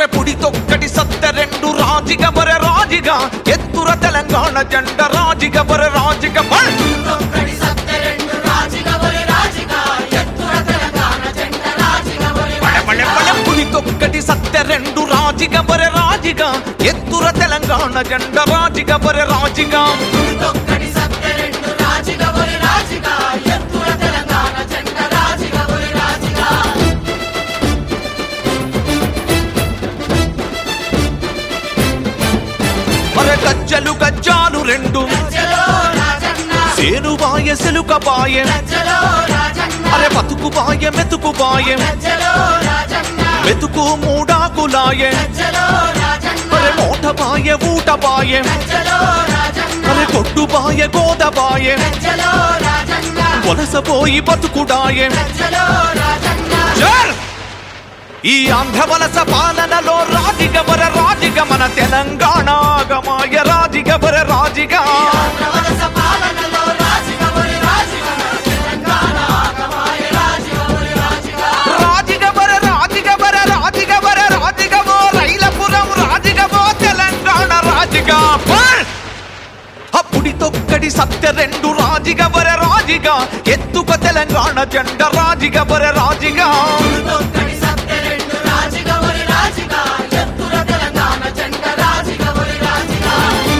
అరే పుడి తొక్కటి సత్తె రెండు రాజిగ బరె రాజిగా ఎత్తుర తెలంగాణ జెండ రాజిగ బరె రాజిగ బల్ తొక్కడి సత్తె రెండు రాజిగా ఒరి రాజిగా ఎత్తుర తెలంగాణ జెండ రాజిగా ఒరి బలె బలె బలె పుడి తొక్కటి సత్తె రెండు రాజిగ బరె రాజిగా ఎత్తుర తెలంగాణ జెండ రాజిగ బరె రాజిగా తొక్కడి సత్తె రెండు రాజిగా ఒరి రాజిగా ఎత్తుర తెలంగాణ జెండ రాజిగా ఒరి రాజిగా అరే గజ్జలు గజ్జాలు రెండు గజ్జలో రాజన్న సేను బాయ సెలుక బాయ గజ్జలో రాజన్న అరే బతుకు బాయ మెతుకు బాయ గజ్జలో రాజన్న మెతుకు మూడాకులాయ గజ్జలో రాజన్న అరే మోట బాయ ఊట బాయ గజ్జలో రాజన్న అరే కొట్టు బాయ గోద బాయ గజ్జలో రాజన్న వలసపోయి బతుకుడాయే గజ్జలో రాజన్న జర్! ఈ ఆంధ్ర వలస పాలనలో రాజిగబర రాజిగ మన తెలంగాణ గమాయ రాజిగబర రాజిగా ఆంధ్రవలస పాలనలో రాజిగా ఒరి రాజిగా తెలంగాణ ఆగమాయ రాజిగా ఒరి రాజిగా రాజిగబర రాజిగబర రాజిగబర రాజిగమో రైలపురం రాజిగమో తెలంగాణ రాజిగా బల్! అప్పుడి తొక్కడి సత్య రెండు రాజిగబర రాజిగా ఎత్తుక తెలంగాణ జెండ రాజిగబర రాజిగా తొక్కడి సత్తె రెండు రాజిగా ఒరి రాజిగా ఎత్తుర తెలంగాణ జెండ రాజిగా ఒరి రాజిగా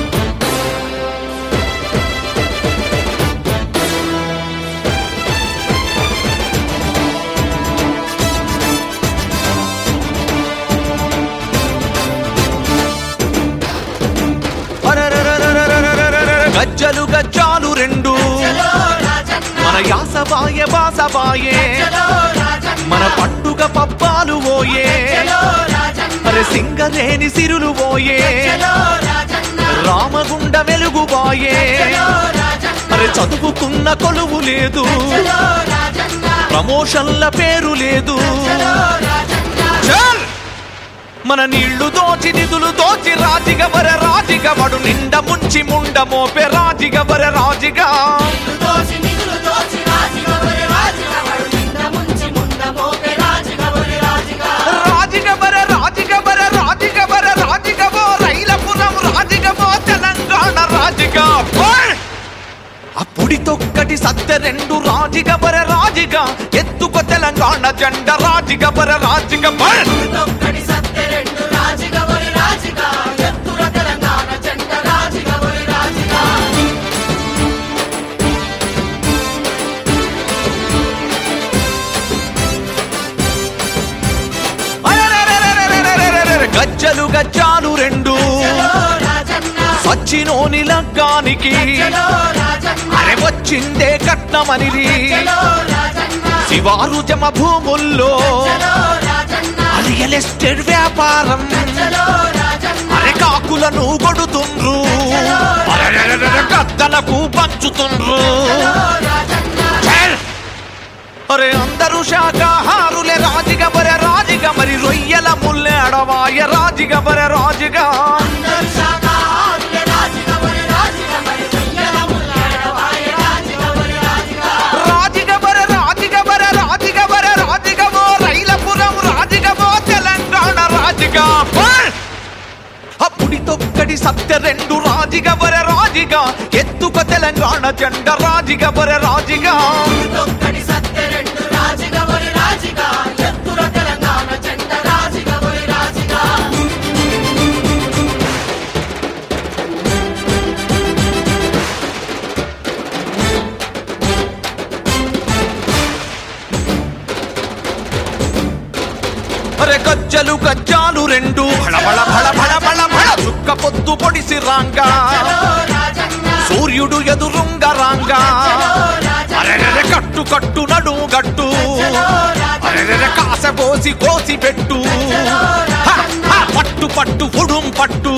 అరరరరరరరరరరర. గజ్జలు గజ్జాలు రెండు గజ్జలో రాజన్న మన యాసబాయే బాసబాయే గజ్జలో రాజన్న మన పండుగ పప్పాలు ఓయే గజ్జలో రాజన్న అరే సింగరేని సిరులు ఓయే గజ్జలో రాజన్న రామగుండ వెలుగుబాయే గజ్జలో రాజన్న అరే చదువుకున్న కొలువు లేదు గజ్జలో రాజన్న ప్రమోషన్ల పేరు లేదు గజ్జలో రాజన్న చల్! మన నీళ్లు దోచి నిధులు దోచి రాజిగ వర రాజిగ వడు నిండ ముంచి ముండ మోపే రాజిగ వర రాజిగా నిన్ను దోచి నిధులు దోచి రాజిగా ఒరి రాజిగా వాడు నింద ముంచి ముంద మోపే రాజిగా ఒరి రాజిగా రాజిగబర రాజిగబర రాజిగబర రాజిగమో రైలపురం రాజిగమో తెలంగాణ రాజిగా బల్! అప్పుడి తొక్కటి సత్తె రెండు రాజిగబర రాజిగా ఎత్తుక తెలంగాణ జెండ రాజిగబర రాజిగ బల్! తొక్కడి సత్తె రెండు రాజిగా ఒరి రాజిగా ఎత్తుర తెలంగాణ జెండ రాజిగా ఒరి రాజిగా అరెరెరెరెరెరెరెరెరెరె! గజ్జలు గజ్జాలు రెండు గజ్జలో రాజన్న సచ్చినోని లగ్గానికి గజ్జలో రాజన్న అరె వచ్చిందే కట్నమనిది గజ్జలో రాజన్న శివారు జమ భూముల్లో గజ్జలో రాజన్న రియల్ ఎస్టేట్ వ్యాపారం గజ్జలో రాజన్న అరె కాకులను కొడుతుండ్రు అరెరెరెరెరె గద్దలకు పంచుతుండ్రు గజ్జలో రాజన్న ఛల్! అరే అందరూ శాకాహారులే రాజిగ బరె రాజిగ మరి రొయ్యల ముల్లె అడవాయ రాజిగ బరె రాజిగా అందరు శాకాహారులే రాజిగా ఒరి రాజిగా మరి రొయ్యల ముల్లాడవాయ రాజిగా ఒరి రాజిగా రాజిగ బరె రాజిగ బరె రాజిగ బరె రాజిగమో రైలపురం రాజిగమో తెలంగాణ రాజిగా బల్! అప్పుడి తొక్కడి సత్య రెండు రాజిగ బరె రాజిగా ఎత్తుక తెలంగాణ జెండ రాజిగ బరె రాజిగా తొక్కడి సత్తె రెండు రాజిగా ఒరి రాజిగా ఎత్తుర తెలంగాణ జెండ రాజిగా ఒరి రాజిగా అరే గజ్జలు గజ్జాలు రెండు భళ భళ భళ భళ భళ భళ చుక్క పొద్దు పొడిసి రాంగా గజ్జలో రాజన్న సూర్యుడు ఎదురుంగ రాంగా గజ్జలో రాజన్న అరెరెరె కట్టు కట్టు నడు గట్టు అరెరెరె కాస కోసి కోసి పెట్టు హ, హ, పట్టు పట్టు ఉడుం పట్టు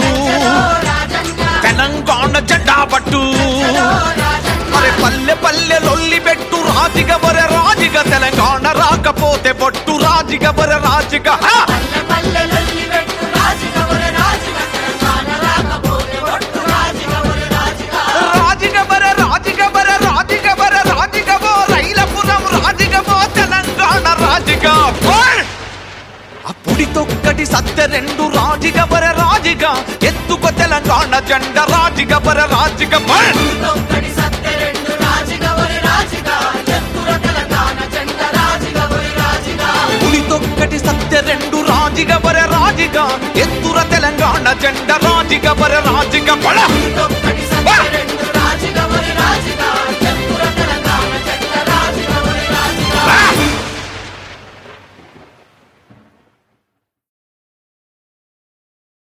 తెలంగాణ జెండా పట్టు అరే పల్లె పల్లె లొల్లి పెట్టు రాజిగ బరె రాజిగ తెలంగాణ రాకపోతే పొట్టు రాజిగ బరె రాజిగ హ! పల్లె పల్లె లొల్లి పెట్టు రాజిగా ఒరి రాజిగా తెలంగాణ రాకపోతే ఒట్టు రాజిగా ఒరి రాజిగా రాజిగ బరె రాజిగ బరె రాజిగ బరె రాజిగమో రైలపురం రాజిగమో తెలంగాణ రాజిగ బల్! అప్పుడి తొక్కటి ఒకటి సత్య రెండు రాజిగ వర రాజిగా ఎత్తుక తెలంగాణ జెండ రాజిగ వర రాజిగ బల్ తొక్కడి సత్తె రెండు రాజిగా ఒరి రాజిగా ఎత్తుర తెలంగాణ జెండ రాజిగా ఒరి రాజిగా ఉడితొక్కటి సత్య రెండు రాజిగ వర రాజిగా ఎత్తుర తెలంగాణ జెండ రాజిగ వర రాజిగ బల